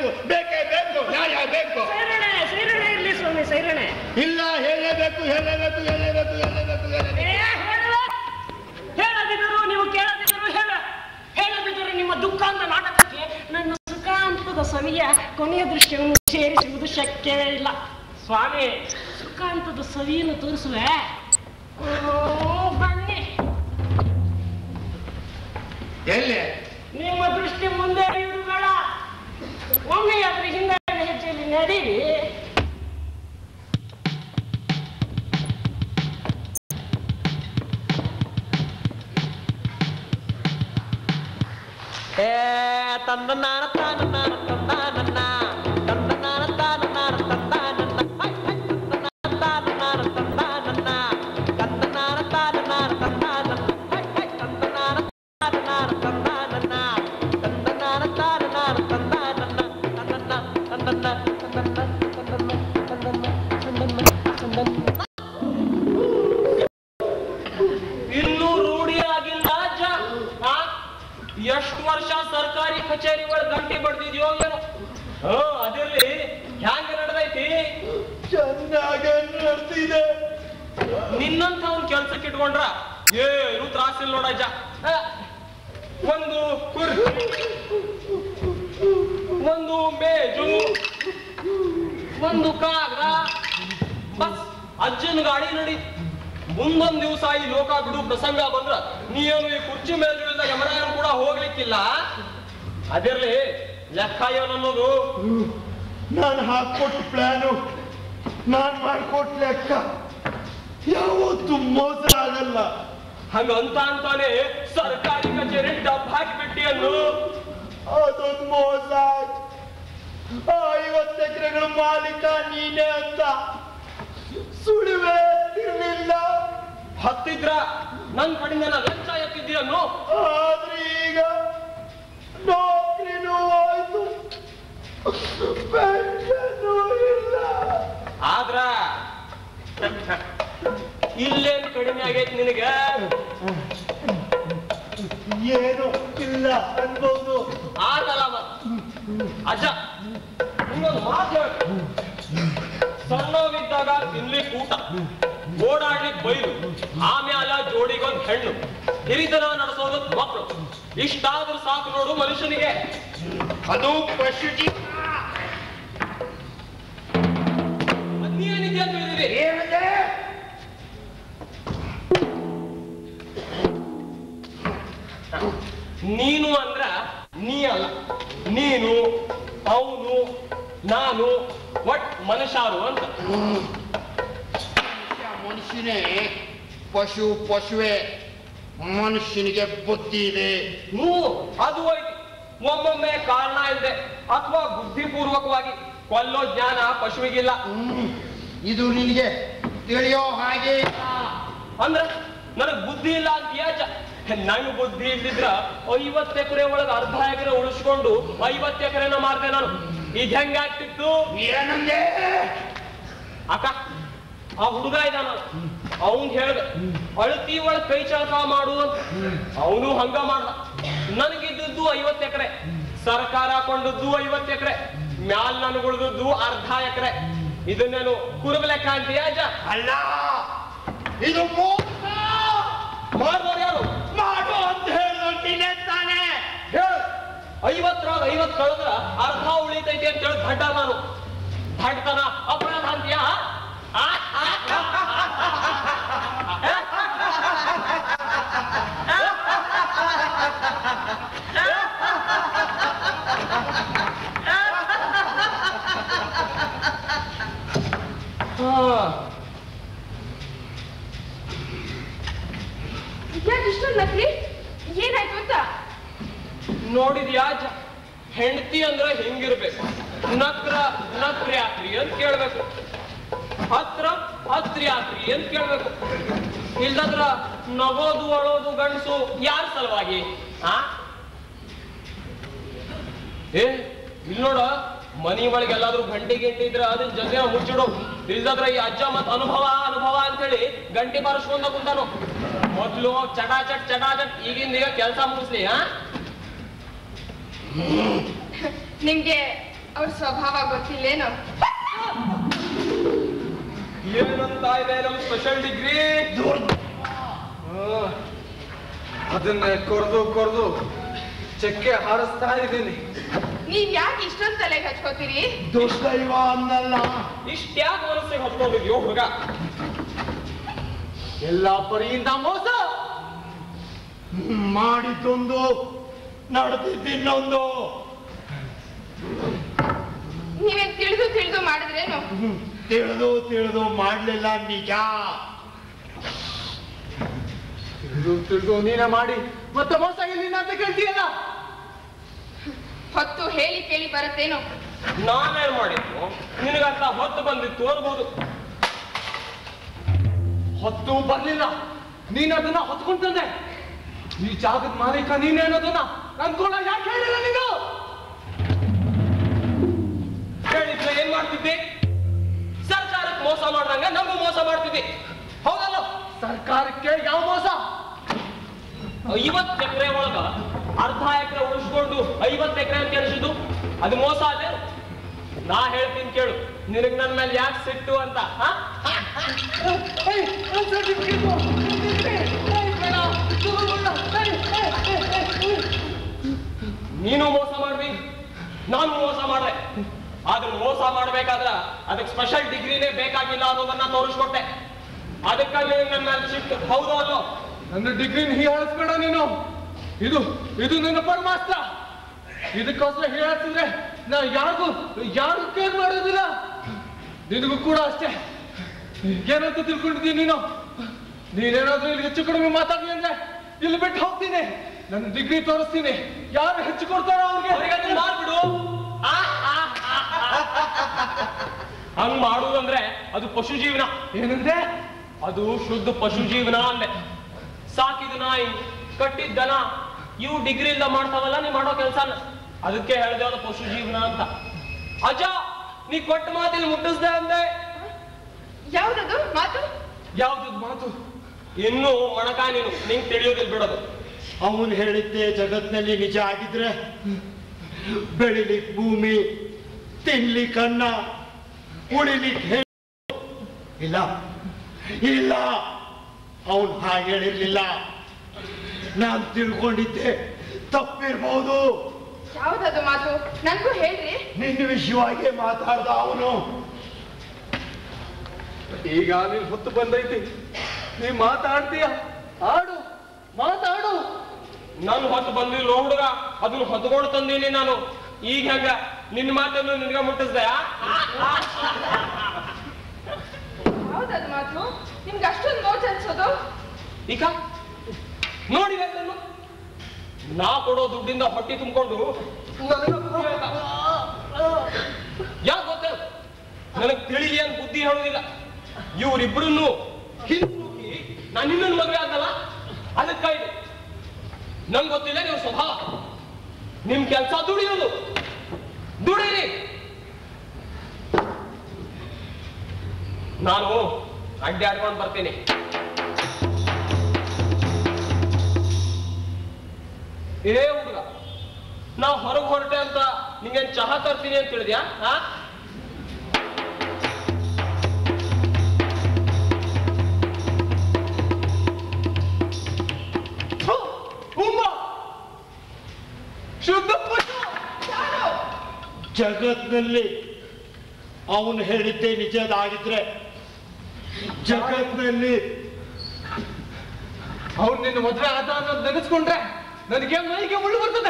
ಬೇಕು ಬೇಕೇ ಬೇಕು ನ್ಯಾಯ ಬೇಕು ಸೈರಣೆ ಸೈರಣೆ ಇರ್ಲಿ ಸ್ವಾಮಿ ಸೈರಣೆ ಇಲ್ಲ ಹೇಳಲೇಬೇಕು ಹೇಳಲೇಬೇಕು ಹೇಳಲೇಬೇಕು ಹೇಳಲೇಬೇಕು ಏ, ಹೇಳಲೇಬೇಕು ಹೇಳುವ? ಹೇಳದಿದ್ದರು ನೀವು ಕೇಳದಿದ್ದರು ಹೇಳ ಹೇಳದಿದ್ದರೆ ನಿಮ್ಮ ದುಃಖಾಂತ ನಾಟಕಕ್ಕೆ ನನ್ನ ಸುಖಾಂತದ ಸವಿಯ ಕೊನೆಯ ದೃಶ್ಯವನ್ನು ಸೇರಿಸುವುದು ಶಕ್ಯವೇ ಇಲ್ಲ ಸ್ವಾಮಿ ಸುಖಾಂತದ ಸವಿಯನ್ನು ತೋರಿಸುವೆ ಹ್ಮ್, ಬನ್ನಿ ಎಲ್ಲಿ ನಿಮ್ಮ ದೃಷ್ಟಿ ಮುಂದೆ ಇರುವುದು ಬೇಡ ಒಮ್ಮೆ ಅದ್ರ ಹಿಂದೆ ಹೆಜ್ಜೆಯಲ್ಲಿ ನಡೀರಿ ಏ ತಂದನಾನ ತಾನನಾನ ತಂದಾನನ್ನ ತಂದನಾನ ತಾನನಾನ ತಂದಾನನ್ನ ಹೈ, ಹೈ, ತಂದನಾನ ತಾನನಾನ ತಂದಾನನ್ನ ತಂದನಾನ ತಾನನಾನ ತಂದಾನನ್ನ ಹೈ, ಹೈ, ತಂದನಾನ ತಾನನಾನ ತಂದಾನನ್ನ ತಂದನಾನ ತಾನನಾನ ತಂದಾನನ್ನ ತಂದನ್ನ ತಂದನ್ನ ತಂದನ್ನ ತಂದನ್ನ ತಂದನ್ನ ತಂದನ್ನ ತಂದನ್ನ ಇನ್ನೂ ರೂಢಿ ಆಗಿಲ್ಲ ಅಜ್ಜ ಆ? ಎಷ್ಟ್ ವರ್ಷ ಸರ್ಕಾರಿ ಕಚೇರಿ ಒಳಗ್ ಗಂಟೆ ಬಡ್ದಿದ್ಯೋ ಏನೋ ಹ ಅದಿರ್ಲಿ ಹ್ಯಾಂಗ ನಡೆದೈತಿ ಚೆನ್ನಾಗೆ ನಡೆದಿದೆ ನಿನ್ನಂಥವ್ನ್ ಕೆಲ್ಸಕ್ಕೆ ಇಟ್ಕೊಂಡ್ರ ಏನು ತ್ರಾಸಿಲ್ಲ ನೋಡಜ್ಜ ಆ, ಒಂದು ಕುರ್ಚಿ ಒಂದು ಮೇಜು ಒಂದು ಕಾಗದ ಬಸ್ ಅಜ್ಜನ ಗಾಡಿ ನಡಿ ಮುಂದೊಂದ್ ದಿವಸ ಈ ಲೋಕ ಬಿಡು ಪ್ರಸಂಗ ಬಂದ್ರ ನೀನು ಈ ಕುರ್ಚಿ ಮೇಜು ಇಲ್ದ ಯಮರಾಯನ್ ಕೂಡ ಹೋಗ್ಲಿಕ್ಕಿಲ್ಲ ಅದಿರ್ಲಿ ಲೆಕ್ಕ ಏನನ್ನೋದು ನಾನು ಹಾಕೊಟ್ಟ ಪ್ಲಾನು ನಾನು ಮಾಡಿಕೊಟ್ಟ ಲೆಕ್ಕ ಯಾವತ್ತೂ ಮೋಸ ಆಗಲ್ಲ ಹಂಗ ಅಂತ ಅಂತಾನೆ ಸರ್ಕಾರಿ ಕಚೇರಿ ಡಬ್ ಹಾಕಿಬಿಟ್ಟಿ ಅನ್ನು ಅದೊಂದು ಮೋಸ ಆ ಐವತ್ತು ಎಕರೆಗಳ ಮಾಲೀಕ ನೀನೇ ಅಂತ ಸುಳಿವೇ ಇರಲಿಲ್ಲ ಹತ್ತಿದ್ರ ನನ್ ಕಡೆಯಿಂದ ನಾ ಲಂಚ ಎತ್ತಿದ್ದೀರನ್ನು ಆದ್ರೆ ಈಗ ನೌಕರಿನೂ ಹೋಯ್ತು ಪೆನ್ಷನ್ನೂ ಇಲ್ಲ ಆದ್ರ ಇಲ್ಲೇನ್ ಕಡಿಮೆ ಆಗೈತಿ ನಿನಗ ಏನು ಇಲ್ಲ ಅನ್ಬೋದು ಆಗಲ್ಲ ಮತ್. ಅಜ್ಜ ಇನ್ನೊಂದು ಮಾತು ಹೇಳ್. ಸಣ್ಣವಿದ್ದಾಗ ತಿನ್ಲಿಕ್ ಊಟ ಓಡಾಡ್ಲಿಕ್ ಬೈಲು ಆಮ್ಯಾಲ ಜೋಡಿಗೊಂದ್ ಹೆಣ್ಣು ಹಿರಿತನ ನಡೆಸೋದು ಮಕ್ಕಳು ಇಷ್ಟಾದ್ರೂ ಸಾಕು ನೋಡು ಮನುಷ್ಯನಿಗೆ ಅದು ಪಶು ಜೀವ ನೀವೇನಿದೆ ಅಂತ ಹೇಳಿದಿರಿ ಏನಿದೆ ನೀನು ಅಂದ್ರ ನೀ ಅಲ್ಲ ನೀನು ಅವನು ನಾನು ಒಟ್ ಮನುಷ್ಯರು ಅಂತ ಮನುಷ್ಯನೇ ಪಶು ಪಶುವೆ ಮನುಷ್ಯನಿಗೆ ಬುದ್ಧಿ ಇದೆ ಹ್ಞೂ ಅದು ಐತಿ ಒಮ್ಮೊಮ್ಮೆ ಕಾರಣ ಇಲ್ಲದೆ ಅಥವಾ ಬುದ್ಧಿಪೂರ್ವಕವಾಗಿ ಕೊಲ್ಲೋ ಜ್ಞಾನ ಪಶುವಿಗಿಲ್ಲ ಹ್ಮ್. ಇದು ನಿನಗೆ ತಿಳಿಯೋ ಹಾಗೆ ಇಲ್ಲ. ಅಂದ್ರ ನನಗ್ ಬುದ್ಧಿ ಇಲ್ಲ ಅಂತ ಯಾಚ ನಂಗ್ ಬುದ್ಧಿ ಇಲ್ದಿದ್ರ ಐವತ್ತು ಎಕರೆ ಒಳಗ ಅರ್ಧ ಎಕರೆ ಉಳಿಸ್ಕೊಂಡು ಐವತ್ತು ಎಕರೆನ ಮಾರ್ದೆ ನಾನು ಈಗ ಹೆಂಗಾಗ್ತಿತ್ತು ಏನಂದೆ ಅಕ್ಕ ಆ ಹುಡುಗ ಇದಾನ ಅವನ್ ಹೇಳ್ದ ಅಳತಿ ಒಳಗ್ ಕೈ ಚಳಕ ಮಾಡು ಅಂತ ಅವನು ಹಂಗ ಮಾಡ್ದ ನನಗಿದ್ದದ್ದು ಐವತ್ತು ಎಕರೆ ಸರ್ಕಾರ ಕೊಂಡದ್ದು ಐವತ್ತು ಎಕರೆ ಮ್ಯಾಲ್ ನನಗೆ ಉಳಿದದ್ದು ಅರ್ಧ ಎಕರೆ ಇದನ್ನೇನು ಕುರುಬ ಲೆಕ್ಕ ಅಂತೀಯ ಅಜ್ಜ ಅಲ್ಲ ಇದು ಮೋಸ ಮಾಡ್ದವ್ರು ಯಾರು ಮಾಡು ಅಂತ ಹೇಳಿದ್ರು ನೀನೇ ತಾನೇ ಹೇಳ ಐವತ್ತರಾಗ ಐವತ್ ಕಳೆದ್ರ ಅರ್ಧ ಉಳಿತೈತಿ ಅಂತ ಹೇಳಿ ದಡ್ಡ ನಾನು ದಡ್ಡತನ ಅಪರಾಧ ಅಂತೀಯ ಆ? ಯಾಕೆ ಇಷ್ಟೊಂದು ನಕ್ಲಿ ಏನಾಯ್ತು ಅಂತ ನೋಡಿದ್ಯಾ ಜ ಹೆಂಡತಿ ಅಂದ್ರೆ ಹಿಂಗಿರ್ಬೇಕು ನಕ್ರ ನಕ್ರ್ಯಾತ್ರಿ ಅಂತ ಕೇಳ್ಬೇಕು ಹತ್ರ ಹತ್ರ್ಯಾತ್ರಿ ಅಂತ ಕೇಳ್ಬೇಕು ಇಲ್ದದ್ರ ನಗೋದು ಅಳೋದು ಗಂಡಸು ಯಾರ ಸಲುವಾಗಿ ಆ ಏ ಇಲ್ಲಿ ನೋಡ ಮನಿ ಒಳಗೆ ಎಲ್ಲಾದ್ರೂ ಗಂಟೆ ಗಿಂಟೆ ಇದ್ರ ಅದನ್ನ ಜೊತೆ ಮುಚ್ಚಿಡು ಇಲ್ದಾದ್ರ ಈ ಅಜ್ಜ ಮತ್ ಅನುಭವ ಅನುಭವ ಅಂತೇಳಿ ಗಂಟೆ ಬಾರಿಸ್ಕೊಂಡ ಕುಂತಾನು ಮೊದ್ಲು ಚಟಾಚಟ್ ಚಟಾಚಟ್ ಈಗಿಂದ ಈಗ ಕೆಲಸ ಮುಗಿಸ್ಲಿ ಹಾ ನಿಮ್ಗೆ ಅವ್ರ ಸ್ವಭಾವ ಗೊತ್ತಿಲ್ಲೇನೋ ಏನಂತ ಇದೆ ನಮ್ ಸ್ಪೆಷಲ್ ಡಿಗ್ರಿ ಅದನ್ನ ಕೊರ್ದು ಕೊರ್ದು ಚಕ್ಕೆ ಹಾರಿಸ್ತಾ ಇದ್ದೀನಿ ನೀವ್ ಯಾಕೆ ಇಷ್ಟೊಂದ್ ತಲೆಗೆ ಹಚ್ಕೋತೀರಿ ದುಷ್ದೈವ ಅನ್ನಲ್ಲ ಇಷ್ಟ್ಯಾಕ್ ಮನಸ್ಸಿಗೆ ಹತ್ಕೊಂಡಿದ್ಯೋ ಹುಡುಗ ಎಲ್ಲ ಪರಿಯಿಂದ ಮೋಸ ಮಾಡಿದ್ದೊಂದು ನಡೆದಿದ್ದಿನ್ನೊಂದು ನೀವೇನ್ ತಿಳಿದು ತಿಳಿದು ಮಾಡಿದ್ರೇನು ತಿಳಿದು ತಿಳಿದು ಮಾಡ್ಲಿಲ್ಲ ನಿಜ ತಿಳಿದು ತಿಳಿದು ನೀನೇ ಮಾಡಿ ಮತ್ತೆ ಮೋಸ ಇಲ್ಲಿನ ಅಂತ ಕೇಳ್ತೀಯಲ್ಲ ಹೊತ್ತು ಹೇಳಿ ಕೇಳಿ ಬರುತ್ತೇನೋ ನಾನೇನ್ ಮಾಡಿದ್ದು ನಿನಗಂತ ಹೊತ್ತು ಬಂದಿತ್ತು ಅನ್ಬೋದು ಹೊತ್ತು ಬರ್ಲಿಲ್ಲ ನೀನ್ ಅದನ್ನ ಹೊತ್ಕೊಂಡ್ ತಂದೆ ಈ ಜಾಗದ ಮಾಲೀಕ ನೀನೇ ಅನ್ನೋದನ್ನ ಅನ್ಕೊಂಡ ಯಾಕೆ ಹೇಳಿಲ್ಲ ನೀನು ಹೇಳಿದ್ರೆ ಏನ್ ಮಾಡ್ತಿದ್ದೆ ಸರ್ಕಾರಕ್ಕೆ ಮೋಸ ಮಾಡ್ದಂಗ ನಮಗೂ ಮೋಸ ಮಾಡ್ತಿದ್ದೆ ಹೌದಲ್ಲ ಸರ್ಕಾರಕ್ಕೆ ಯಾವ ಮೋಸ ಐವತ್ತು ಎಕರೆ ಒಳಗ ಅರ್ಧ ಎಕರೆ ಉಳಿಸ್ಕೊಂಡು ಐವತ್ತು ಎಕರೆ ಅಂತ ಎಣಿಸಿದ್ದು ಅದು ಮೋಸ ಅದೇ ನಾ ಹೇಳ್ತೀನಿ ಕೇಳು ನಿನಗ್ ನನ್ನ ಮೇಲೆ ಯಾಕೆ ಸಿಟ್ಟು ಅಂತ ಹಾ? ನೀನು ಮೋಸ ಮಾಡ್ದಿ ನಾನು ಮೋಸ ಮಾಡ್ದೆ ಆದ್ರೆ ಮೋಸ ಮಾಡ್ಬೇಕಾದ್ರ ಅದಕ್ಕೆ ಸ್ಪೆಷಲ್ ಡಿಗ್ರಿನೇ ಬೇಕಾಗಿಲ್ಲ ಅನ್ನೋದನ್ನ ತೋರಿಸ್ಕೊಟ್ಟೆ ಅದಕ್ಕಾಗಿ ನನ್ನ ಮೇಲೆ ಸಿಟ್ಟು ಹೌದು ಅಲ್ಲೋ ನನ್ನ ಡಿಗ್ರಿನ ಹೀಯಾಳಿಸ್ಬೇಡ ನೀನು ಇದು ಇದು ನನ್ನ ಪರಮಾಸ್ತ್ರ ಇದಕ್ಕೋಸ್ಕರ ಹೀಯಾಳಿಸಿದ್ರೆ ನಾ ಯಾರಿಗೂ ಯಾರಿಗೂ ಕೇರ್ ಮಾಡೋದಿಲ್ಲ ನಿನಗೂ ಕೂಡ ಅಷ್ಟೇ ಏನಂತ ತಿಳ್ಕೊಂಡಿದ್ದೀನಿ ನೀನು ನೀನೇನಾದ್ರೂ ಇಲ್ಲಿ ಹೆಚ್ಚು ಕಡಿಮೆ ಮಾತಾಡ್ಲಿ ಅಂದ್ರೆ ಇಲ್ಲಿ ಬಿಟ್ಟು ಹೋಗ್ತೀನಿ ನನ್ನ ಡಿಗ್ರಿ ತೋರಿಸ್ತೀನಿ ಯಾರು ಹೆಚ್ಚು ಕೊಡ್ತಾರೋ ಅವ್ರಿಗೆ ಅವ್ರಿಗೆ ಅದನ್ನ ಮಾಡ್ಬಿಡು ಆ, ಆ, ಆ, ಆ. ಹಂಗ್ ಮಾಡುವುದಂದ್ರೆ ಅದು ಪಶು ಜೀವನ ಏನಂದ್ರೆ ಅದು ಶುದ್ಧ ಪಶು ಜೀವನ ಅಂದೆ ಸಾಕಿದ ನಾಯಿ ಕಟ್ಟಿದ ದನ ಇವು ಡಿಗ್ರಿ ಇಲ್ದ ಮಾಡ್ತಾವಲ್ಲ ನೀ ಮಾಡೋ ಕೆಲ್ಸನ ಅದಕ್ಕೆ ಹೇಳ್ದೆ ಅದು ಪಶು ಜೀವನ ಅಂತ ಅಜ್ಜ ನೀ ಕೊಟ್ಟ ಮಾತಿಲ್ ಮುಟ್ಟಿಸ್ದೆ ಅಂದೆ ಯಾವ್ದದು ಮಾತು ಯಾವ್ದು ಮಾತು ಇನ್ನು ಮಣಕ ನೀನು ನಿಂಗ್ ತಿಳಿಯೋದಿಲ್ ಬಿಡೋದು ಅವನು ಹೇಳಿದ್ದೆ ಜಗತ್ನಲ್ಲಿ ನಿಜ ಆಗಿದ್ರೆ ಬೆಳಿಲಿಕ್ ಭೂಮಿ ತಿನ್ಲಿಕ್ ಅನ್ನ ಉಳಿಲಿಕ್ ಹೇ ಇಲ್ಲ ಇಲ್ಲ ಅವನು ಹಾಗೆ ಹೇಳಿರ್ಲಿಲ್ಲ ನಾನು ತಿಳ್ಕೊಂಡಿದ್ದೆ ತಪ್ಪಿರ್ಬೋದು ಯಾವ್ದದು ಮಾತು ನನ್ಗೂ ಹೇಳ್ರಿ ನಿನ್ನ ವಿಷಯವಾಗಿ ಮಾತಾಡ್ದ ಅವನು ಈಗ ನೀನ್ ಹೊತ್ತು ಬಂದೈತಿ ನೀ ಮಾತಾಡ್ತೀಯ ಆಡು ಮಾತಾಡು ನನ್ ಹೊತ್ತು ಬಂದಿಲ್ಲ ಹುಡುಗ ಅದನ್ನ ಹೊತ್ಕೊಂಡು ತಂದೀನಿ ನಾನು ಈಗ ಹೆಂಗ ನಿನ್ನ ಮಾತನ್ನು ನಿನ್ಗ ಮುಟ್ಟಿಸ್ದೆ ಆ? ಯಾವ್ದದು ಮಾತು ನಿಮ್ಗೆ ಅಷ್ಟೊಂದು ಮೋಜ್ ಅನ್ಸೋದು ಈಗ ನೋಡಿ ನಾನು ನಾ ಕೊಡೋ ದುಡ್ಡಿಂದ ಹೊಟ್ಟಿ ತುಂಬಿಕೊಂಡು ಯಾಕೆ ಗೊತ್ತ ನನಗ್ ತಿಳಿಲಿ ಅಂತ ಬುದ್ಧಿ ಹೇಳೋದಿಲ್ಲ ಇವ್ರಿಬ್ರನ್ನು ಹಿಂದೂಕಿ ನಾನು ಇನ್ನೊಂದು ಮದುವೆ ಆದಲ್ಲ ಅದಕ್ಕಾಯ್ತು ನಂಗೆ ಗೊತ್ತಿಲ್ಲ ನೀವು ಸ್ವಭಾವ ನಿಮ್ ಕೆಲಸ ದುಡಿಯೋದು ದುಡೀರಿ ನಾನು ಅಡ್ಡಾಡ್ಕೊಂಡು ಬರ್ತೀನಿ ಏ ಹುಡುಗ ನಾ ಹೊರಗೆ ಹೊರಟೆ ಅಂತ ನಿಂಗೇನ್ ಚಹಾ ತರ್ತೀನಿ ಅಂತ ಹೇಳಿದ್ಯಾ ಹಾ ಥು, ಹುಮ್ಮ. ಶುದ್ಧ ಪಶು. ಜಗತ್ನಲ್ಲಿ ಅವನು ಹೇಳಿದ್ದೆ ನಿಜದಾಗಿದ್ರೆ ಜಗತ್ನಲ್ಲಿ ಅವ್ನು ನಿನ್ನ ಮದ್ವೆ ಆದ ಅನ್ನೋದು ನೆನೆಸ್ಕೊಂಡ್ರೆ ನನಗೆ ಮೈಗೆ ಮುಳ್ಳು ಬರ್ತದೆ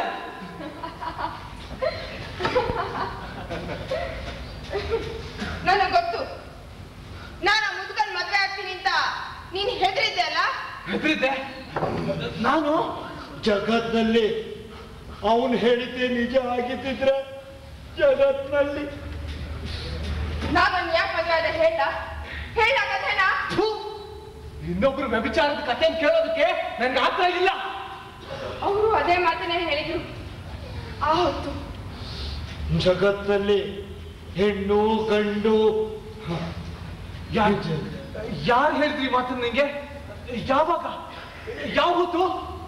ನನಗೆ ಗೊತ್ತು ನಾನು ಮುದ್ಕನ್ ಮದ್ವೆ ಆಗ್ತೀನಿ ಅಂತ ನೀನ್ ಹೆದರಿದ್ದೆ ಅಲ್ಲ ಹೆದ್ರಿದ್ದೆ ನಾನು ಜಗತ್ನಲ್ಲಿ ಅವನು ಹೇಳಿದ್ದೆ ನಿಜ ಆಗಿದ್ದಿದ್ರೆ ಜಗತ್ನಲ್ಲಿ ನಾವನ್ ಯಾಕೆ ಮದ್ವೆ ಆದ ಹೇಳ ಹೇಳ ಕಥೆನಾ ಥು, ಇನ್ನೊಬ್ರು ವ್ಯಭಿಚಾರದ ಕಥೆ ಕೇಳೋದಕ್ಕೆ ನನ್ಗೆ ಆಗ್ತಾ ಇಲ್ಲ ಅವರು ಅದೇ ಮಾತನ್ನೇ ಹೇಳಿದ್ರು ಆ ಹೊತ್ತು ಜಗತ್ನಲ್ಲಿ ಹೆಣ್ಣು ಗಂಡು ಯಾರು ಯಾರು ಹೇಳಿದ್ರಿ ಈ ಮಾತನ್ನ ನಿಂಗೆ ಯಾವಾಗ ಯಾವ ಹೊತ್ತು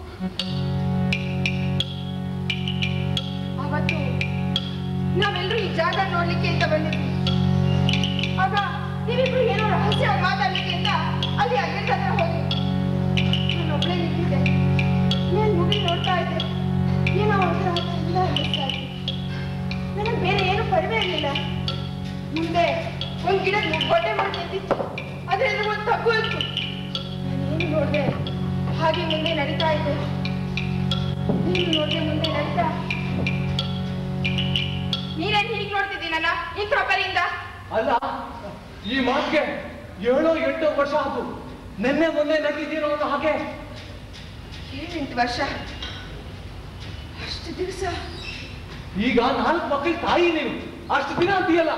ಅವತ್ತು ನಾವೆಲ್ಲರೂ ಈ ಜಾಗ ನೋಡ್ಲಿಕ್ಕೆ ಅಂತ ಬಂದಿದ್ವಿ ಆಗ ನೀವಿಬ್ರು ಏನೋ ರಹಸ್ಯವಾಗಿ ಮಾತಾಡ್ಲಿಕ್ಕೆ ಅಂತ ಅಲ್ಲಿ ಅಲ್ಲಿಂದ ಹತ್ರ ಹೋದ್ವಿ ನಾನು ಒಬ್ಳೇ ನಿಂತಿದ್ದೆ ಮೇಲ್ ಮುಗಿ ನೋಡ್ತಾ ಇದ್ದೆ ಏನೋ ಒಂಥರ ಚಂದ ಅನಿಸ್ತಾ ಇತ್ತು ನನಗೆ ಬೇರೆ ಏನು ಪರಿವೆ ಇರಲಿಲ್ಲ ಮುಂದೆ ಒಂದ್ ಗಿಡದ ಗೊಡ್ಡೆ ಮಾಡಿ ನಿಂತಿತ್ತು ಅದ್ರಿಂದ ಒಂದು ತಗ್ಗು ಇತ್ತು ನಾನೇನು ನೋಡ್ದೆ ಹಾಗೆ ಮುಂದೆ ನಡೀತಾ ಇದ್ದೆ ನೀನು ನೋಡ್ದೆ ಮುಂದೆ ನಡೀತಾ ನೀನೇನ್ ಹೀಗ್ ನೋಡ್ತಿದ್ದೀನಲ್ಲ ಇಂಥ ಪರಿಯಿಂದ ಅಲ್ಲ ಈ ಮಾತಿಗೆ ಏಳೋ ಎಂಟೋ ವರ್ಷ ಆಯ್ತು ನಿನ್ನೆ ಮೊನ್ನೆ ನಡೀತೀನೋ ಅನ್ನೋ ಹಾಗೆ ಏಳೆಂಟು ವರ್ಷ ಅಷ್ಟು ದಿವಸ ಈಗ ನಾಲ್ಕು ಮಕ್ಕಳಿಗೆ ತಾಯಿ ನೀನು ಅಷ್ಟು ದಿನ ಅಂತೀಯಲ್ಲ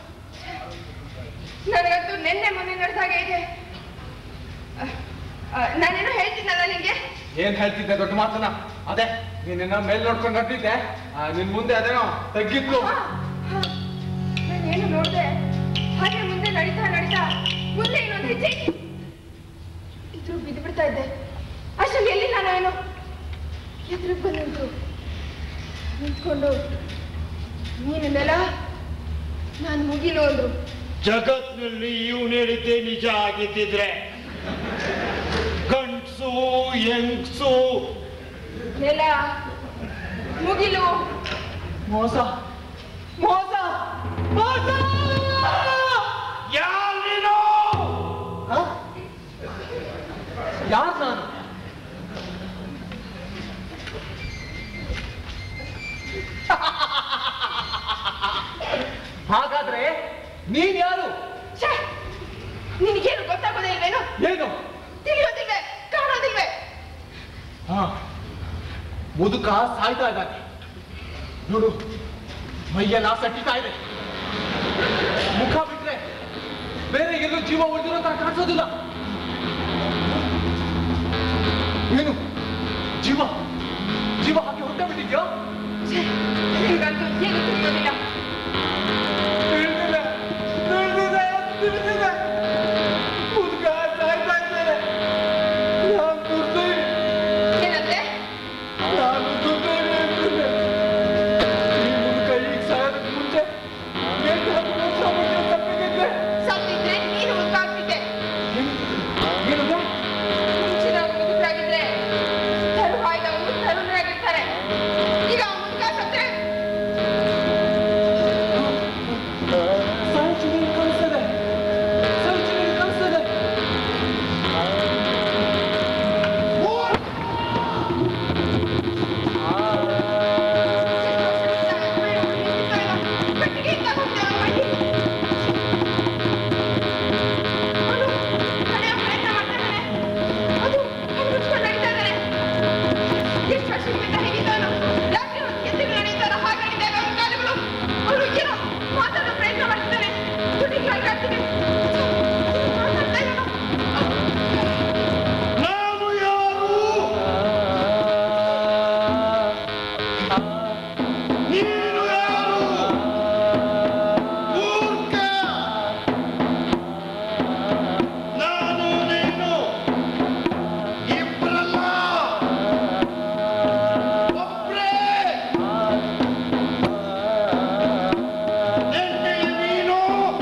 ನನಗಂತೂ ನಿನ್ನೆ ಮೊನ್ನೆ ನಡೆದಾಗೆ ಇದೆ ಅಹ್, ಅಹ್, ನಾನೇನೋ ಹೇಳ್ತೀನಲ್ಲ ನಿಂಗೆ ಏನ್ ಹೇಳ್ತಿದ್ದೆ ದೊಡ್ಡ ಮಾತನ್ನ ಅದೇ ನೀನಿನ್ನ ಮೇಲ್ ನೋಡ್ಕೊಂಡು ನಡ್ತಿದ್ದೆ ಆ, ನಿನ್ ಮುಂದೆ ಅದೇನೋ ತಗ್ಗಿತ್ತು ಹಾ, ಹಾ. ನಾನೇನು ನೋಡ್ದೆ ಹಾಗೆ ಮುಂದೆ ನಡೀತಾ ನಡೀತಾ ಮುಂದೆ ಇನ್ನೊಂದು ಹೆಜ್ಜೆ ಇದ್ರು ಬಿದ್ದು ಬಿಡ್ತಾ ಇದ್ದೆ ಅಷ್ಟರಲ್ಲಿ ಎಲ್ಲಿ ನಾನು ಏನು ಎದುರಿಗೆ ಬಂದು ನಿಂತು ನಿಂತ್ಕೊಂಡು ನೀನು ನೆಲ ನಾನು ಮುಗಿಲು ಅಂದ್ರು ಜಗತ್ನಲ್ಲಿ ಇವನು ಹೇಳಿದ್ದೆ ನಿಜ ಆಗಿದ್ದಿದ್ರೆ ಗಂಡ್ಸು ಹೆಂಗ್ಸು ನೆಲ ಮುಗಿಲು ಮೋಸ ಮೋಸ ಮೋಸ ಯಾರ್ ನೀನು ಯಾರು ನಾನು ಹಾಗಾದ್ರೆ ನೀನ್ ಯಾರು ಛೇ ನಿನಗೇನು ಗೊತ್ತಾಗೋದೇ ಇಲ್ವೇನು ಏನು ತಿಳಿಯೋದಿಲ್ವೇ ಕಾಣೋದಿಲ್ವೇ ಹಾ ಮುದುಕ ಸಾಯ್ತಾ ಇದ್ದಾನೆ ನೋಡು ಮೈಯೆಲ್ಲ ಸಟ್ಟಿತಾ ಇದೆ ಮುಖ ಬಿಟ್ರೆ ಬೇರೆ ಎಲ್ಲೂ ಜೀವ ಉಳಿದಿರೋ ತರ ಕಾಣಿಸೋದಿಲ್ಲ ಏನು ಜೀವ ಜೀವ ಹಾಗೆ ಹೊಟ್ಟೆ ಬಿಟ್ಟಿದ್ಯೋ ಛೇ ನಿನಗಂತೂ ಏನು ತಿಳಿಯೋದಿಲ್ಲ ತಿಳಿದಿದೆ ತಿಳಿದಿದೆ ತಿಳಿದಿದೆ ಮುದುಕ ಸಾಯ್ತಾ ಇದ್ದಾನೆ ನಾನು ದುರ್ದೈವಿ ಏನಂತೆ ನಾನು ದುರ್ದೈವಿ ಅಂತಿದ್ದೆ ಈ ಮುದುಕ ಈಗ ಸಾಯೋದಕ್ಕೆ ಮುಂಚೆ ಎಂಟು ಹತ್ತು ವರ್ಷ ಮುಂಚೆ ತಪ್ಪಿದ್ದೆ ಸತ್ತಿದ್ರೆ ನೀನು ಮುದ್ದಾಗ್ತಿದ್ದೆ ಏನಂದ್ರೆ ಮುಂಚಿನ ಮುದುಕರಾಗಿದ್ರೆ ತರುವಾಯ್ದವನು ತರುಣರಾಗಿರ್ತಾರೆ ಈಗ ಆ ಮುದುಕ ಸತ್ರೆ ಸಾಯಿಸಿದ್ರೆ ಕಳಿಸ್ತದೆ ಸಾಯಿಸಿದ್ರೆ ಕಳಿಸ್ತದೆ ಕಟ್ಟಿಗೆಯಿಂದ ಹೋಗ್ತೇವೆ ಮಾಡಿ ಅವನು ಕಡೆಯ ಪ್ರಯತ್ನ ಮಾಡ್ತಾನೆ ಅದು ಕಣ್ಣು ಮುಚ್ಕೊಂಡು ನಡೀತಾ ಇದ್ದಾನೆ ಎಷ್ಟು ವರ್ಷಗಳಿಂದ ಹೇಗಿದ್ದಾನು ರಾತ್ರಿ ಹೊತ್ತು ಎದ್ದಿರು ನಡೀತಾರ ಹಾಗೆ ನಡೀತಾ ಇದ್ದಾವೆ ಕಾಲುಗಳು ಅವನು ಏನೋ ಮಾತಾಡೋ ಪ್ರಯತ್ನ ಮಾಡ್ತಿದ್ದಾನೆ ತುಟಿಗೆ ಅಲ್ಗಾಡ್ತಿದೆ ಮಾತಾಡ್ತಾ ಇದ್ದಾನೋ ನಾನು ಯಾರು ನೀನು ಯಾರು ಮೂರ್ಖ ನಾನು ನೀನು ಇಬ್ಬರಲ್ಲ ಒಬ್ರೇ ನಿನ್ನೆ ನೀನು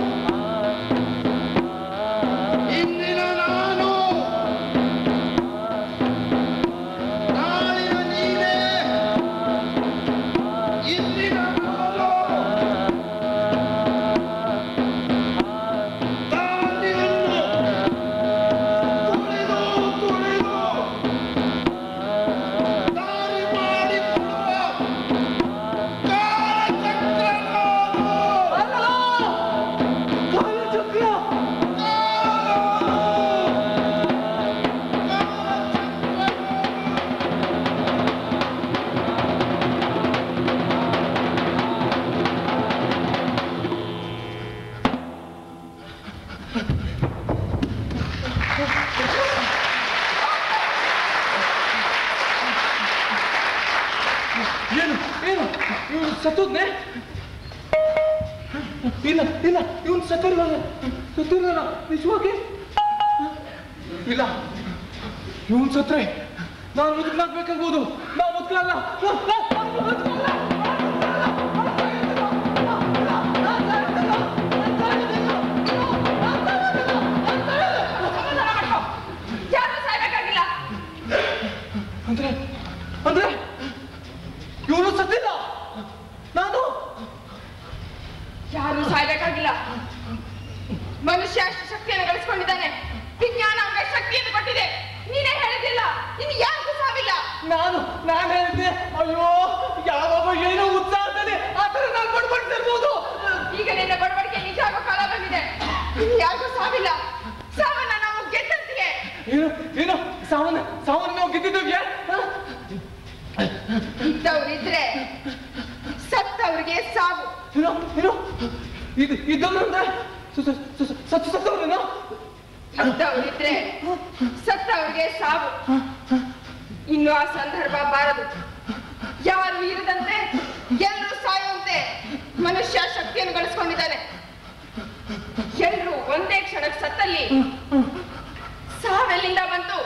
ಇಂದಿನ ನಾನು ನಾಳಿನ ನೀನೇ ಇಂದಿನ ನಾನು ದಾರಿಯನ್ನು ತುಳಿದು ತುಳಿದು ದಾರಿ ಮಾಡಿಕೊಡುವ ಕಾಲಚಕ್ರ ನಾನು. ಕಾಲಚಕ್ರ ಏನು ಏನು ಇವನು ಸತ್ತೋದ್ನೆ ಇಲ್ಲ ಇಲ್ಲ ಇವನು ಸತ್ತಿರಲ್ಲ ಸತ್ತಿರಲ್ಲ ನಿಜವಾಗಿ ಇಲ್ಲ ಇವನ್ ಸತ್ರೆ ನಾನು ಮುದುಕನಾಗ್ಬೇಕಾಗ್ಬೋದು ನಾ ಮುದುಕಲ್ಲ ಯಾರು ಸಾಯ್ಬೇಕಾಗಿಲ್ಲ ಮನುಷ್ಯ ಅಷ್ಟು ಶಕ್ತಿಯನ್ನು ಗಳಿಸ್ಕೊಂಡಿದ್ದಾನೆ ವಿಜ್ಞಾನ ಅವನಿಗೆ ಶಕ್ತಿಯನ್ನು ಕೊಟ್ಟಿದೆ ನೀನೇ ಹೇಳಿದಿಲ್ಲ ಇನ್ನು ಯಾರಿಗೂ ಸಾವಿಲ್ಲ ನಾನು ನಾನು ಹೇಳಿದ್ದೆ ಅಯ್ಯೋ ಯಾವಾಗ ಏನೋ ಉತ್ಸಾಹದಲ್ಲಿ ಆ ಥರ ನಾನು ಬಡ್ಬಡ್ತಿರ್ಬೋದು ಈಗ ನಿನ್ನ ಬಡವಡಿಕೆ ನಿಜ ಆಗೋ ಕಾಲ ಬಂದಿದೆ ಇನ್ನು ಯಾರಿಗೂ ಸಾವಿಲ್ಲ ಸಾವನ್ನ ನಾವು ಗೆದ್ದಂತೆಯೇ ಏನು ಏನು ಸಾವನ್ನ ಸಾವನ್ನ ನಾವು ಗೆದ್ದಿದ್ದೀವಿ ಇದ್ದವ್ರಿದ್ರೆ ಸತ್ತವ್ರಿಗೆ ಸಾವು ಏನು ಏನು ಇದು ಇದನ್ನು ಅಂದ್ರೆ ಸತ್ತು ಸತ್ತವ್ರೇನೋ ಇದ್ದವ್ರಿದ್ರೆ ಸತ್ತವ್ರಿಗೆ ಸಾವು ಇನ್ನು ಆ ಸಂದರ್ಭ ಬಾರದು ಯಾರು ಇರದಂತೆ ಎಲ್ಲರೂ ಸಾಯುವಂತೆ ಮನುಷ್ಯ ಶಕ್ತಿಯನ್ನು ಗಳಿಸ್ಕೊಂಡಿದ್ದಾನೆ ಎಲ್ಲರೂ ಒಂದೇ ಕ್ಷಣಕ್ಕೆ ಸತ್ತಲ್ಲಿ ಸಾವೆಲ್ಲಿಂದ ಬಂತು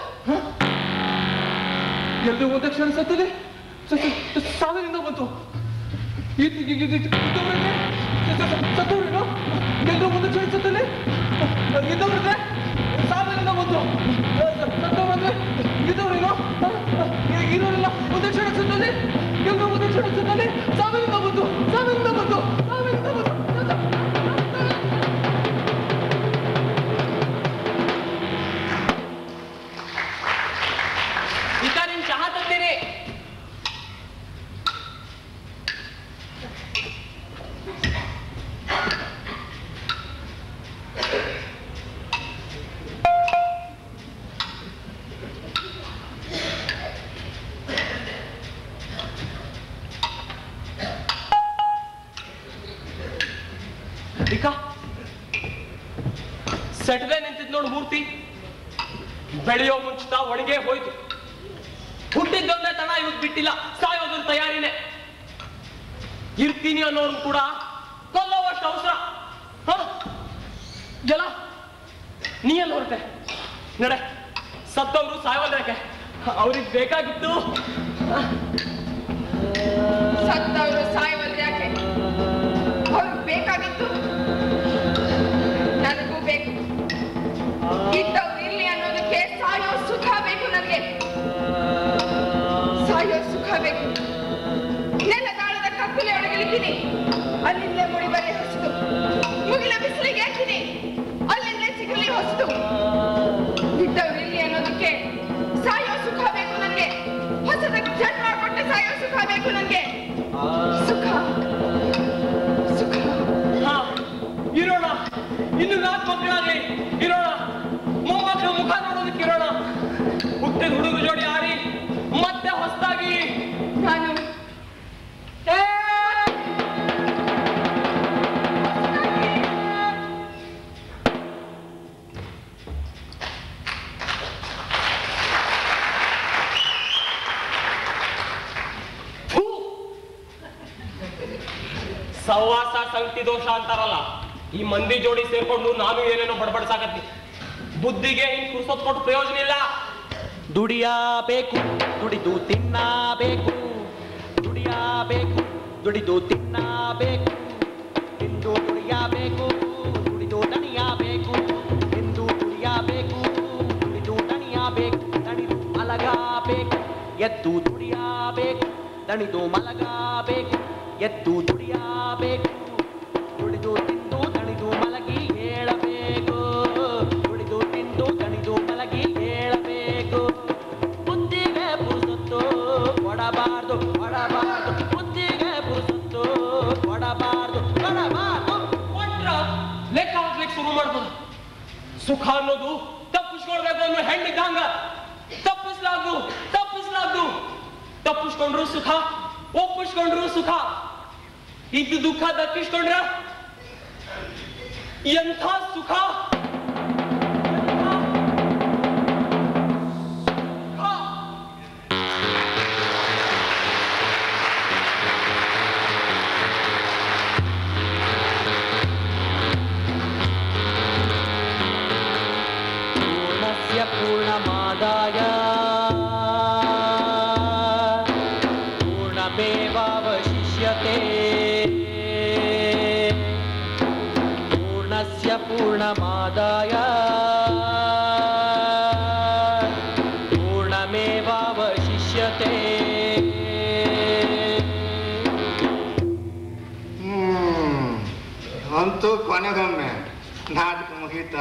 ಎಲ್ಲರೂ ಒಂದೇ ಕ್ಷಣ ಸತ್ತದೆ ಸಾವಿನಿಂದ ಬಂತು ಇದು ಇದು ಇದು ಇದ್ದವ್ರಿಗೆ ಸತ್ತವ್ರೇನೋ ಎಲ್ಲರೂ ಒಂದೇ ಕ್ಷಣ ಸತ್ತಲ್ಲಿ ಇದ್ದವ್ರಿಗೆ ಸಾವಿನಿಂದ ಬಂತು ಸತ್ತವ್ರಂದ್ರೆ ಇದ್ದವ್ರೇನೋ ಇರೋರೆಲ್ಲ ಒಂದೇ ಕ್ಷಣ ಸತ್ತಲ್ಲಿ ಎಲ್ಲರೂ ಒಂದೇ ಕ್ಷಣ ಸತ್ತಲ್ಲಿ ಸಾವಿನಿಂದ ಬಂತು ಸಾವಿನಿಂದ ಬಂತು ಸಾವಿನಿಂದ ಬಂತು ಈಗ ನಿನ್ ಚಹಾ ತಂತೀನಿ ಈಗ ಸೆಟ್ದೆ ನಿಂತಿದ್ ನೋಡು ಮೂರ್ತಿ ಬೆಳೆಯೋ ಮುಂಚಿತ ಒಣಗೆ ಹೋಯ್ತು ಹುಟ್ಟಿದ್ದೊಂದೇ ತಡ ಇವತ್ತು ಬಿಟ್ಟಿಲ್ಲ ಸಾಯೋದ್ರ ತಯಾರಿನೇ ಇರ್ತೀನಿ ಅನ್ನೋರು ಕೂಡ ಕೊಲ್ಲೋವಷ್ಟು ಅವಸರ ಹ? ಜಲ ನೀ ಎಲ್ಲ ಹೊರಟೆ ನಡೆ ಸತ್ತವ್ರು ಸಾಯೋದ್ರಕ್ಕೆ ಅವ್ರಿಗೆ ಬೇಕಾಗಿತ್ತು ಸತ್ತವರು ಸಾಯುವಲ್ರಿ ಯಾಕೆ ಅವ್ರಿಗೆ ಬೇಕಾಗಿತ್ತು ನನಗೂ ಬೇಕು ಇದ್ದವ್ರು ಇರ್ಲಿ ಅನ್ನೋದಕ್ಕೆ ಸಾಯೋ ಸುಖ ಬೇಕು ನನಗೆ ಸಾಯೋ ಸುಖ ಬೇಕು ನೆಲದಾಳದ ಕತ್ತಲೆ ಒಳಗಿಳಿತೀನಿ ಅಲ್ಲಿಂದಲೇ ಮುಡಿ ಬರೆ ಹೊಸದು ಮುಗಿಲ ಬಿಸಿಲಿಗೆ ಹಾಕಿನಿ ಅಲ್ಲಿಂದಲೇ ಚಿಗಲಿ ಹೊಸದು ಇದ್ದವ್ರು ಇರ್ಲಿ ಅನ್ನೋದಕ್ಕೆ ಸಾಯೋ ಸುಖ ಬೇಕು ನನಗೆ ಹೊಸದ ಜನ್ಮ ಕೊಟ್ಟು ಸಾಯೋ ಸುಖ ಬೇಕು ನನಗೆ ಸುಖ ಸುಖ ಹಾ ಇರೋಣ ಇನ್ನು ನಾಲ್ಕು ಮಕ್ಕಳಾಗ್ಲಿ ಇರೋಣ ಮೊಮ್ಮಕ್ಕಳ ಮುಖ ನೋಡೋದಕ್ಕೆ ಇರೋಣ ಹುಟ್ಟಿದ ಹುಡುಗ ಜೋಡಿ ಆಡಿ ಮತ್ತೆ ಹೊಸದಾಗಿ ನಾನು ಥು! ಸಹವಾಸ ಸಂಗತಿ ದೋಷ ಅಂತಾರಲ್ಲ ಈ ಮಂದಿ ಜೋಡಿ ಸೇರ್ಕೊಂಡು ನಾನು ಏನೇನೋ ಬಡಬಡ್ಸಾಕತ್ತಿ ಬುದ್ಧಿಗೆ ಹಿಂಗ್ ಕುರ್ಸೋದ್ ಕೊಟ್ಟು ಪ್ರಯೋಜನ ಇಲ್ಲ ದುಡಿಯಬೇಕು ದುಡಿದು ತಿನ್ನಬೇಕು ದುಡಿಯಬೇಕು ದುಡಿದು ತಿನ್ನಬೇಕು ಎಂದು ದುಡಿಯಬೇಕು ದುಡಿದು ದಣಿಯಬೇಕು ಎಂದು ದುಡಿಯಬೇಕು ದುಡಿದು ದಣಿಯಬೇಕು ದಣಿದು ಮಲಗಬೇಕು ಎದ್ದು ದುಡಿಯಬೇಕು ದಣಿದು ಮಲಗಬೇಕು ಎದ್ದು ದುಡಿಯಬೇಕು ದುಡಿದು ತಿಂದು ದಣಿದು ಮಲಗಿ ಹೇಳಬೇಕು ದುಡಿದು ತಿಂದು ದಣಿದು ಮಲಗಿ ಹೇಳಬೇಕು ಬುದ್ಧಿಗೆ ಪುರುಸೊತ್ತು ಕೊಡಬಾರ್ದು ಕೊಡಬಾರ್ದು ಬುದ್ಧಿಗೆ ಪುರುಸೊತ್ತು ಕೊಡಬಾರ್ದು ಕೊಡಬಾರ್ದು ಕೊಟ್ರ ಲೆಕ್ಕ ಹಾಕ್ಲಿಕ್ಕೆ ಶುರು ಮಾಡ್ಬೋದು ಸುಖ ಅನ್ನೋದು ತಪ್ಪಿಸ್ಕೊಳ್ಬೇಕು ಅನ್ನೋ ಹೆಣ್ಣಿದ್ದಂಗ ತಪ್ಪಿಸ್ಲಾಗ್ದು ತಪ್ಪಿಸ್ಲಾಗ್ದು ತಪ್ಪಿಸ್ಕೊಂಡ್ರು ಸುಖ ಒಪ್ಪಿಸ್ಕೊಂಡ್ರು ಸುಖ ಇದ್ದು ದುಃಖ ದಕ್ಕಿಸ್ಕೊಂಡ್ರ ಎಂಥ ಸುಖ ಎಂಥ ಸುಖ. पूर्णस्य पूर्णमादाय पूर्णमेवावशिष्यते पूर्णस्य पूर्णमादाय ಅಂತೂ ಕೊನೆಗೊಮ್ಮೆ ನಾಟಕ ಮುಗೀತ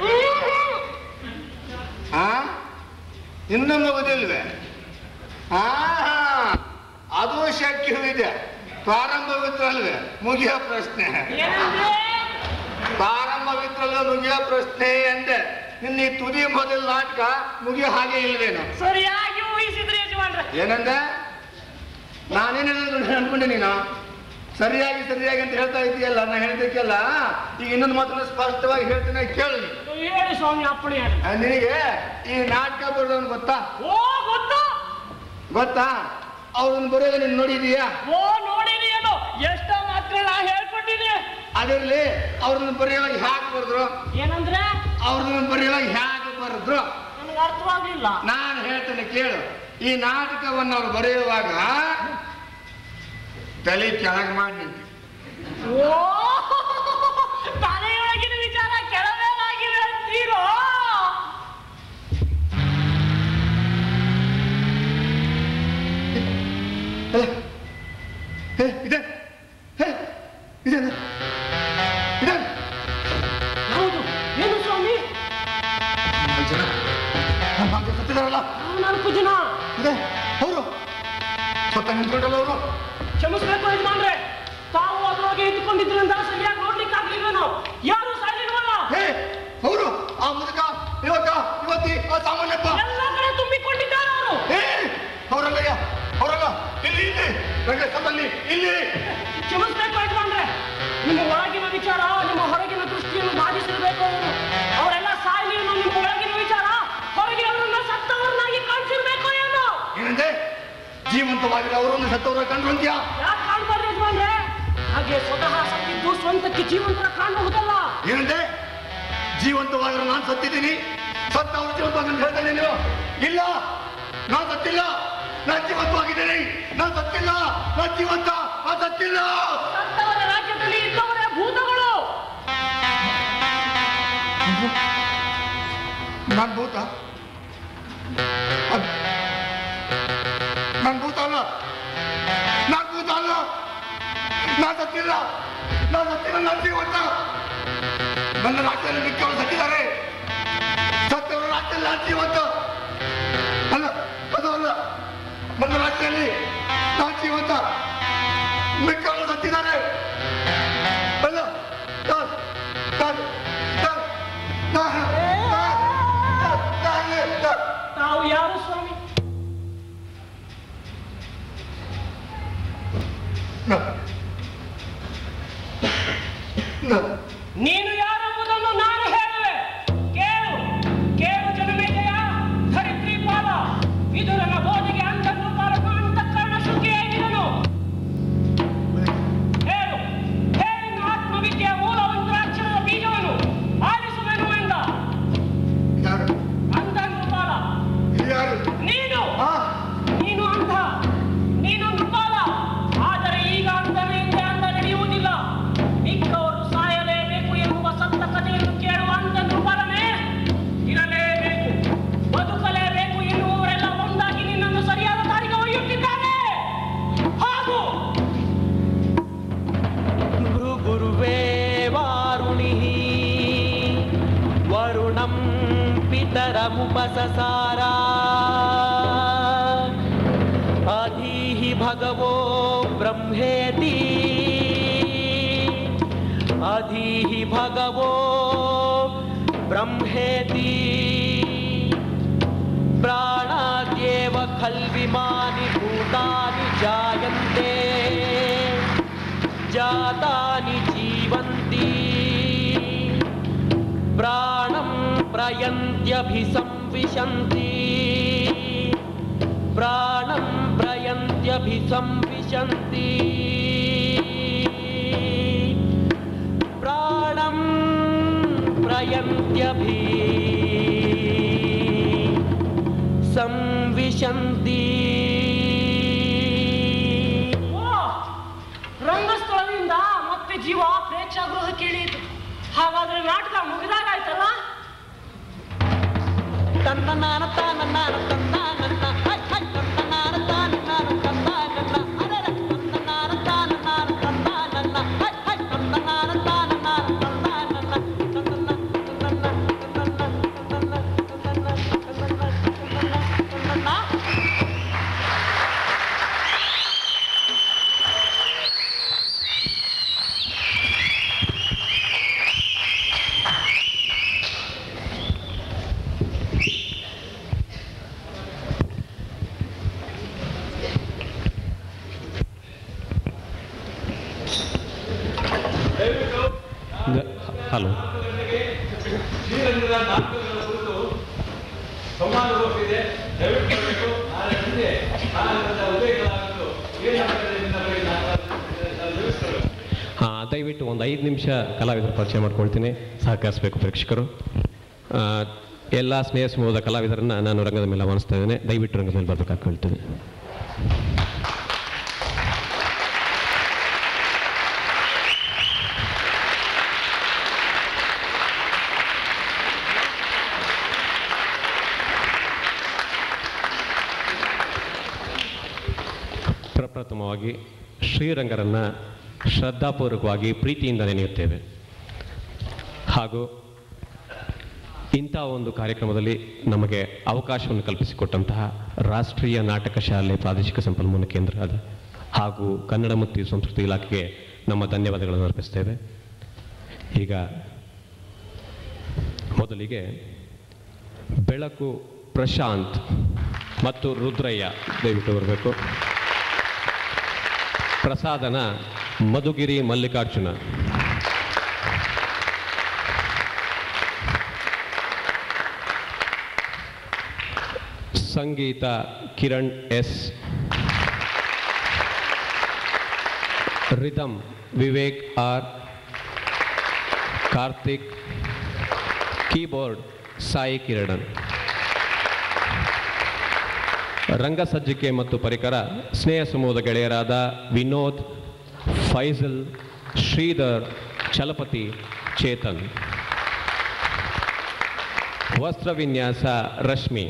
ಹಾ ಇನ್ನೂ ಮುಗುದಿಲ್ವೇ ಹಾ ಅದು ಶಕ್ಯವಿದೆ ಪ್ರಾರಂಭವಿದ್ರಲ್ವೇ ಮುಗಿಯೋ ಪ್ರಶ್ನೆ ಏನಂದ್ರೆ ಪ್ರಾರಂಭವಿದ್ರಲ್ಲ ಮುಗಿಯೋ ಪ್ರಶ್ನೆ ಎಂದೆ ನಿನ್ನ ಈ ತುದಿ ಮೊದಲ ನಾಟಕ ಮುಗಿಯೋ ಹಾಗೆ ಇಲ್ವೇನು ಸರಿಯಾಗಿ ಊಹಿಸಿದ್ರಿ ಯಜಮಾನ್ರೆ ಏನಂದೆ ನಾನೇನೇನಾದ್ರು ಅನ್ಕೊಂಡೆ ನೀನು ಸರಿಯಾಗಿ ಸರಿಯಾಗಿ ಅಂತ ಹೇಳ್ತಾ ಇದೆಯಲ್ಲ ನಾ ಹೇಳ್ಬೇಕಲ್ಲ ಈಗ ಇನ್ನೊಂದು ಮಾತನ್ನ ಸ್ಪಷ್ಟವಾಗಿ ಹೇಳ್ತೀನಿ ಕೇಳು ನೀನು. ಹೇಳಿ ಸ್ವಾಮಿ ಅಪ್ಪಣೆ ಹೇಳಿ ಆ, ನಿನಗೆ ಈ ನಾಟಕ ಬರೋದವನು ಗೊತ್ತಾ ಓ ಗೊತ್ತು ಗೊತ್ತಾ ಅವ್ರನ್ನ ಬರೆಯೋದು ನೀನು ನೋಡಿದೀಯಾ ಓ ನೋಡಿನಿ ಏನು ಎಷ್ಟ ಮಾತುಗಳನ್ನ ಹೇಳ್ಕೊಟ್ಟಿನಿ ಅದಿರ್ಲಿ ಅವ್ರನ್ನ ಬರೆಯುವಾಗ ಹ್ಯಾಕ್ ಬರೆದ್ರು ಏನಂದ್ರೆ ಅವ್ರನ್ನ ಬರೆಯುವಾಗ ಹ್ಯಾಕ್ ಬರೆದ್ರು ನನಗೆ ಅರ್ಥವಾಗ್ಲಿಲ್ಲ ನಾನು ಹೇಳ್ತೇನೆ ಕೇಳು ಈ ನಾಟಕವನ್ನು ಅವ್ರು ಬರೆಯುವಾಗ ತಲೆ ಕೆಳಗೆ ಮಾಡಿ ನಿಂತು ಓ ತಲೆಯೊಳಗಿನ ವಿಚಾರ ಕೆಳಮೇಲಾಗಿದೆ ಅಂತೀರೋ ಹೇ, ಇದೆ ಹೇ, ಇದೆ ಇದೆ ಹೌದು ಏನು ಸ್ವಾಮಿ ನಾಲ್ಕು ಜನ ನಾಲ್ಕು ಜನ ಸತ್ತಿದಾರಲ್ಲ ನಾವು ನಾಲ್ಕು ಜನ ಇದೆ ಅವರು ಸತ್ತ ನಿಂತ್ಕೊಂಡಲ್ಲ ಅವರು ಕ್ಷಮಿಸ್ಬೇಕು ಯಜಮಾನ್ರೆ ತಾವು ಅದ್ರೊಳಗೆ ಇದ್ದುಕೊಂಡಿದ್ರಿಂದ ಸರಿಯಾಗಿ ನೋಡ್ಲಿಕ್ಕೆ ಆಗ್ಲಿಲ್ವೇನೋ ಯಾರು ಸಾಯ್ಲಿಲ್ವಲ್ಲ ಹೇ ಅವರು ಆ ಮುದುಕ ಯುವಕ ಯುವತಿ ಆ ಸಾಮಾನ್ಯಪ್ಪ ಎಲ್ಲ ಕಡೆ ತುಂಬಿಕೊಂಡಿದ್ದಾರೆ ಅವರು ಹೇ ಅವರಲ್ಲಯ್ಯ ಅವರಲ್ಲ ಇಲ್ಲಿ ಇಲ್ಲಿ ರಂಗಸ್ಥಳದಲ್ಲಿ ಇಲ್ಲಿ ಕ್ಷಮಿಸ್ಬೇಕು ಯಜಮಾನ್ರೆ ನಿಮ್ಮ ಒಳಗಿನ ವಿಚಾರ ನಿಮ್ಮ ಹೊರಗಿನ ದೃಷ್ಟಿಯನ್ನು ಬಾಧಿಸಿರ್ಬೇಕು ಅವರು ಅವರೆಲ್ಲ ಸಾಯ್ಲಿ ಅನ್ನೋ ನಿಮ್ಮ ಒಳಗಿನ ವಿಚಾರ ಹೊರಗೆ ಅವರನ್ನ ಸತ್ತವರನ್ನಾಗಿ ಕಾಣಿಸಿರ್ಬೇಕು ಏನು ಏನಂದೆ ಜೀವಂತವಾಗಿರೋ ಅವರನ್ನು ಸತ್ತವರ ಕಂಡ್ರು ಅಂತ್ಯಾ ಯಾಕೆ ಕಾಣ್ಬಾರ್ದು ಯಜಮಾನ್ರೆ ಹಾಗೆ ಸ್ವತಃ ಸತ್ತಿದ್ದು ಸ್ವಂತಕ್ಕೆ ಜೀವಂತರ ಕಾಣಬಹುದಲ್ಲ ಏನಂದೆ ಜೀವಂತವಾಗಿರೋ ನಾನು ಸತ್ತಿದ್ದೀನಿ ಸತ್ತ ಅವ್ರು ಜೀವಂತವಾಗಿ ಅಂತ ಹೇಳ್ತಾನೆ ನೀವು ಇಲ್ಲ ನಾನು ಸತ್ತಿಲ್ಲ ನಾನು ಜೀವಂತವಾಗಿದ್ದೀನಿ ನಾನು ಸತ್ತಿಲ್ಲ ನಾನು ಜೀವಂತ ನಾನು ಸತ್ತಿಲ್ಲ ಸತ್ತವರ ರಾಜ್ಯದಲ್ಲಿ ಇದ್ದವರೇ ಭೂತಗಳು ನಾನು ಭೂತ ಅದ್- ನಾನು ಭೂತ ಅಲ್ಲ ನಾನು ಭೂತ ಅಲ್ಲ ನಾನು ಸತ್ತಿಲ್ಲ ನಾನು ಸತ್ತಿಲ್ಲ ನಾನು ಜೀವಂತ ನನ್ನ ರಾಜ್ಯದಲ್ಲಿ ಮಿಕ್ಕವರು ಸತ್ತಿದ್ದಾರೆ ಸತ್ತವರ ರಾಜ್ಯದಲ್ಲಿ ನಾನು ಜೀವಂತ ಅಲ್ಲ ಅದು ಅಲ್ಲ ನನ್ನ ರಾಜ್ಯದಲ್ಲಿ ನಾನು ಜೀವಂತ ಮಿಕ್ಕವರು ಸತ್ತಿದ್ದಾರೆ ಅಲ್ಲ ನಾನು ನಾನು ನಾನು ನಾನು ನಾನು ನಾನು ತಾವು ಯಾರು ಸ್ವಾಮಿ No. No. ನೀನು ಯಾರೆಂಬುದನ್ನು ನಾನು ಹೇಳುವೆ ಕೇಳು ಕೇಳು ಜನಮೇಜಯ ಧರಿತ್ರಿ ಪಾಲ ವಿದುರನ ಬೋಧೆಗೆ ಅಂತನ್ನು ಪಾಲಕ ಅಂತಃಕರಣ ಶುದ್ಧಿಯಾಗಿರನು ಹೇಳು ಹೇಳಿ ಆತ್ಮವಿದ್ಯೆಯ ಮೂಲ ಮಂತ್ರಾಕ್ಷರದ ಬೀಜವನ್ನು ಆಲಿಸುವೆನು ಎಂದ ಯಾರು ಅಂತನ್ನು ಪಾಲ ಯಾರು ನೀನು ಆ ನೀನು ಅಂಧ ನೀನು ನೃಪಾಲ ಆದರೆ ಈಗ ಅಂಧನಿಂದ ಅಂಧ ನಡೆಯುವುದಿಲ್ಲ ಮಿಕ್ಕವರು ಸಾಯಲೇಬೇಕು ಎನ್ನುವ ಸತ್ತ ಕಥೆಯನ್ನು ಕೇಳುವ ಅಂಧ ನೃಪಾಲನೇ ಇರಲೇಬೇಕು ಬದುಕಲೇಬೇಕು ಎನ್ನುವವರೆಲ್ಲ ಒಂದಾಗಿ ನಿನ್ನನ್ನು ಸರಿಯಾದ ದಾರಿಗೆ ಒಯ್ಯುತ್ತಿದ್ದಾರೆ ಹಾಗೂ ಭೃಗುರ್ವೇ ವಾರುಣಿಃ ವರುಣಂ ಪಿತರमुपससार अधीः भगवो ब्रह्मेति अधीः भगवो ब्रह्मेति प्राणाद्येव खल्विमानि भूतानि जायन्ते जातानि जीवन्ति प्राणं प्रयन्त्यभिसंविशन्ति प्राणं प्रयन्त्यभिसंविशन्ति प्राणं प्रयन्त्यभि संविशन्ति ಓ ರಂಗಸ್ಥಳದಿಂದ ಮತ್ತೆ ಜೀವ ಪ್ರೇಕ್ಷಾಗೃಹಕ್ಕೆ ಇಳಿಯಿತು ಹಾಗಾದ್ರೆ ನಾಟಕ ಮುಗಿದಾಗಾಯ್ತಲ್ಲ ತನ್ನ ನಾನು ತಾನ ನಾನು ತನ್ನ ನನ್ನ ಹೈ ಹೈ ತನ್ನ ನಾನು ತಾನ ನಾನು ತನ್ನ ನನ್ನ ಅರೆರೆ ತನ್ನ ನಾನು ತಾನ ನಾನು ತನ್ನ ನನ್ನ ಹೈ ಹೈ ತನ್ನ ನಾನು ತಾನ ನಾನು ಹಲೋ ಶ್ರೀರಂಗದ ನಾಟಕಗಳ ಕುರಿತು ಸಂವಾದಗೋಷ್ಠಿದೆ ದಯವಿಟ್ಟು ಬರಬೇಕು ನಾಳೆ ಸಂಜೆ ನಾಲ್ಕರಿಂದ ಉದಯಗಳಾಗಿದ್ದು ಏನಾಗ್ತದೆ ನಿನ್ನ ಬಗ್ಗೆ ನಾನು ತಿಳಿಸ್ಕೊಳ್ಬೇಕು ಹಾಂ ದಯವಿಟ್ಟು ಒಂದು ಐದು ನಿಮಿಷ ಕಲಾವಿದರ ಪರಿಚಯ ಮಾಡ್ಕೊಳ್ತೀನಿ ಸಹಕರಿಸಬೇಕು ಪ್ರೇಕ್ಷಕರು ಆ, ಎಲ್ಲ ಸ್ನೇಹ ಸಮೂಹದ ಕಲಾವಿದರನ್ನ ನಾನು ರಂಗದ ಮೇಲೆ ಆಹ್ವಾನಿಸ್ತಾ ಇದ್ದೇನೆ ದಯವಿಟ್ಟು ರಂಗದ ಮೇಲೆ ಬರ್ಬೇಕಾಗಿ ಕೇಳ್ತೇನೆ ಪ್ರಪ್ರಥಮವಾಗಿ ಶ್ರೀರಂಗರನ್ನ ಶ್ರದ್ಧಾಪೂರ್ವಕವಾಗಿ ಪ್ರೀತಿಯಿಂದ ನೆನೆಯುತ್ತೇವೆ ಹಾಗೂ ಇಂಥ ಒಂದು ಕಾರ್ಯಕ್ರಮದಲ್ಲಿ ನಮಗೆ ಅವಕಾಶವನ್ನು ಕಲ್ಪಿಸಿಕೊಟ್ಟಂತಹ ರಾಷ್ಟ್ರೀಯ ನಾಟಕ ಶಾಲೆ ಪ್ರಾದೇಶಿಕ ಸಂಪನ್ಮೂಲ ಕೇಂದ್ರದ ಹಾಗೂ ಕನ್ನಡ ಮತ್ತು ಸಂಸ್ಕೃತಿ ಇಲಾಖೆಗೆ ನಮ್ಮ ಧನ್ಯವಾದಗಳನ್ನು ಅರ್ಪಿಸ್ತೇವೆ ಈಗ ಮೊದಲಿಗೆ ಬೆಳಕು ಪ್ರಶಾಂತ್ ಮತ್ತು ರುದ್ರಯ್ಯ ದಯವಿಟ್ಟು ಬರಬೇಕು ಪ್ರಸಾದನ ಮಧುಗಿರಿ ಮಲ್ಲಿಕಾರ್ಜುನ ಸಂಗೀತ Kiran S rhythm Vivek R Karthik keyboard Sai ಕಿರಣನ್ ರಂಗಸಜ್ಜಿಕೆ ಮತ್ತು ಪರಿಕರ ಸ್ನೇಹ ಸಮೂಹದ ಗೆಳೆಯರಾದ ವಿನೋದ್ ಫೈಜಲ್ ಶ್ರೀಧರ್ ಚಲಪತಿ ಚೇತನ್ ವಸ್ತ್ರ ವಿನ್ಯಾಸ ರಶ್ಮಿ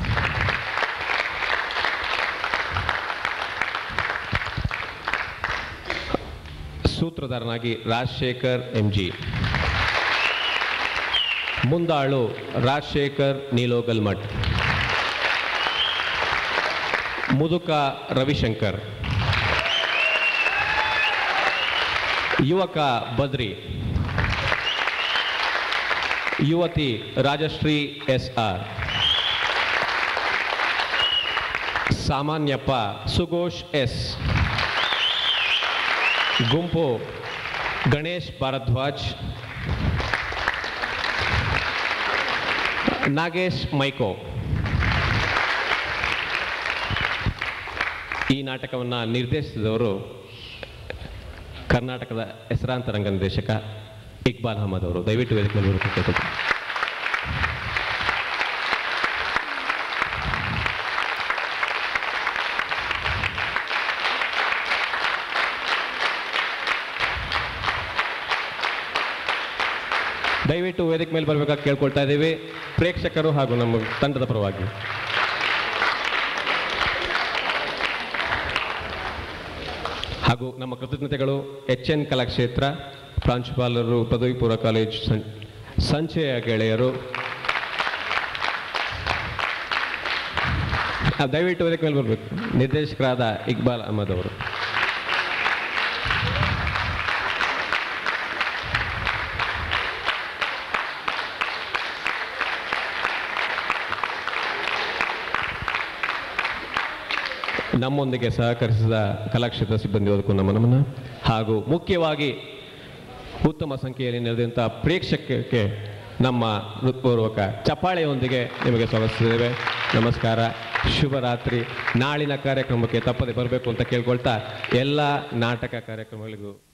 ಸೂತ್ರಧಾರನಾಗಿ ರಾಜಶೇಖರ್ ಎಂಜಿ ಮುಂದಾಳು ರಾಜಶೇಖರ್ ನೀಲೋಗಲ್ ಮಠ್ ಮುದುಕ ರವಿಶಂಕರ್ ಯುವಕ ಬದ್ರಿ ಯುವತಿ ರಾಜಶ್ರೀ ಎಸ್ ಆರ್ ಸಾಮಾನ್ಯಪ್ಪ ಸುಘೋಷ್ ಎಸ್ ಗುಂಪು ಗಣೇಶ್ ಭಾರದ್ವಾಜ್ ನಾಗೇಶ್ ಮೈಕೋ ಈ ನಾಟಕವನ್ನು ನಿರ್ದೇಶಿಸಿದವರು ಕರ್ನಾಟಕದ ಹೆಸರಾಂತ ರಂಗ ನಿರ್ದೇಶಕ ಇಕ್ಬಾಲ್ ಅಹಮದ್ ಅವರು ದಯವಿಟ್ಟು ವೇದಿಕೆ ಮೇಲೆ ಬರಬೇಕು ಕೇಳ್ಕೊಳ್ತೀನಿ. ದಯವಿಟ್ಟು ವೇದಿಕೆ ಮೇಲೆ ಬರಬೇಕಾಗಿ ಕೇಳ್ಕೊಳ್ತಾ ಇದ್ದೀವಿ ಪ್ರೇಕ್ಷಕರು ಹಾಗೂ ನಮ್ಮ ತಂಡದ ಪರವಾಗಿ ಹಾಗೂ ನಮ್ಮ ಕೃತಜ್ಞತೆಗಳು ಎಚ್ ಎನ್ ಕಲಾಕ್ಷೇತ್ರ ಪ್ರಾಂಶುಪಾಲರು ಪದವಿ ಪೂರ್ವ ಕಾಲೇಜ್ ಸಂ- ಸಂಚಯ ಗೆಳೆಯರು ಆ, ದಯವಿಟ್ಟು ವೇದಿಕೆ ಮೇಲೆ ಬರಬೇಕು ನಿರ್ದೇಶಕರಾದ ಇಕ್ಬಾಲ್ ಅಹಮದ್ ಅವರು ನಮ್ಮೊಂದಿಗೆ ಸಹಕರಿಸಿದ ಕಲಾಕ್ಷೇತ್ರ ಸಿಬ್ಬಂದಿ ವರ್ಗಕ್ಕೂ ನಮ್ಮ ನಮನ ಹಾಗೂ ಮುಖ್ಯವಾಗಿ ಉತ್ತಮ ಸಂಖ್ಯೆಯಲ್ಲಿ ನೆರೆದಂಥ ಪ್ರೇಕ್ಷಕಕ್ಕೆ ನಮ್ಮ ಹೃತ್ಪೂರ್ವಕ ಚಪ್ಪಾಳೆಯೊಂದಿಗೆ ನಿಮಗೆ ಸ್ವಾಗತಿಸಿದ್ದೇವೆ ನಮಸ್ಕಾರ ಶುಭರಾತ್ರಿ ನಾಳಿನ ಕಾರ್ಯಕ್ರಮಕ್ಕೆ ತಪ್ಪದೆ ಬರಬೇಕು ಅಂತ ಕೇಳ್ಕೊಳ್ತಾ ಎಲ್ಲ ನಾಟಕ ಕಾರ್ಯಕ್ರಮಗಳಿಗೂ